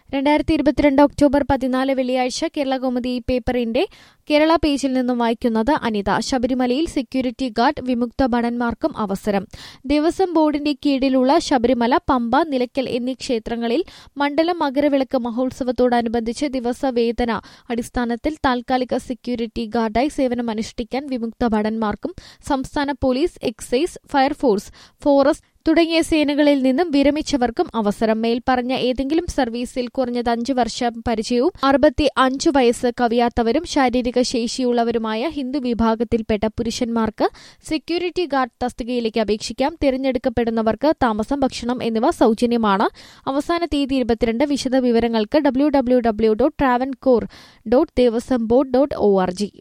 രണ്ടായിരത്തി ഇരുപത്തിരണ്ട് ഒക്ടോബർ പതിനാല് വെള്ളിയാഴ്ച കേരള കൗമുദി പേപ്പറിന്റെ കേരള പേജിൽ നിന്നും വായിക്കുന്നത് അനിത ശബരിമലയിൽ സെക്യൂരിറ്റി ഗാർഡ് വിമുക്ത ഭടന്മാർക്കും അവസരം ദേവസ്വം ബോർഡിന്റെ കീഴിലുള്ള ശബരിമല പമ്പ നിലയ്ക്കൽ എന്നീ ക്ഷേത്രങ്ങളിൽ മണ്ഡലം മകരവിളക്ക് മഹോത്സവത്തോടനുബന്ധിച്ച് ദിവസവേതന അടിസ്ഥാനത്തിൽ താൽക്കാലിക സെക്യൂരിറ്റി ഗാർഡായി സേവനമനുഷ്ഠിക്കാൻ വിമുക്ത ഭടന്മാർക്കും സംസ്ഥാന പോലീസ് എക്സൈസ് ഫയർഫോഴ്സ് ഫോറസ്റ്റ് തുടങ്ങിയ സേനകളിൽ നിന്നും വിരമിച്ചവർക്കും അവസരം മേൽപ്പറഞ്ഞ ഏതെങ്കിലും സർവീസിൽ കുറഞ്ഞത് അഞ്ചു വർഷം പരിചയവും അറുപത്തി അഞ്ചു വയസ്സ് കവിയാത്തവരും ശാരീരിക ശേഷിയുള്ളവരുമായ ഹിന്ദു വിഭാഗത്തിൽപ്പെട്ട പുരുഷന്മാർക്ക് സെക്യൂരിറ്റി ഗാർഡ് തസ്തികയിലേക്ക് അപേക്ഷിക്കാം തിരഞ്ഞെടുക്കപ്പെടുന്നവർക്ക് താമസം ഭക്ഷണം എന്നിവ സൗജന്യമാണ് അവസാന തീയതി ഇരുപത്തിരണ്ട് വിശദ വിവരങ്ങൾക്ക് W W W dot Travancore dot Devaswom board dot O R G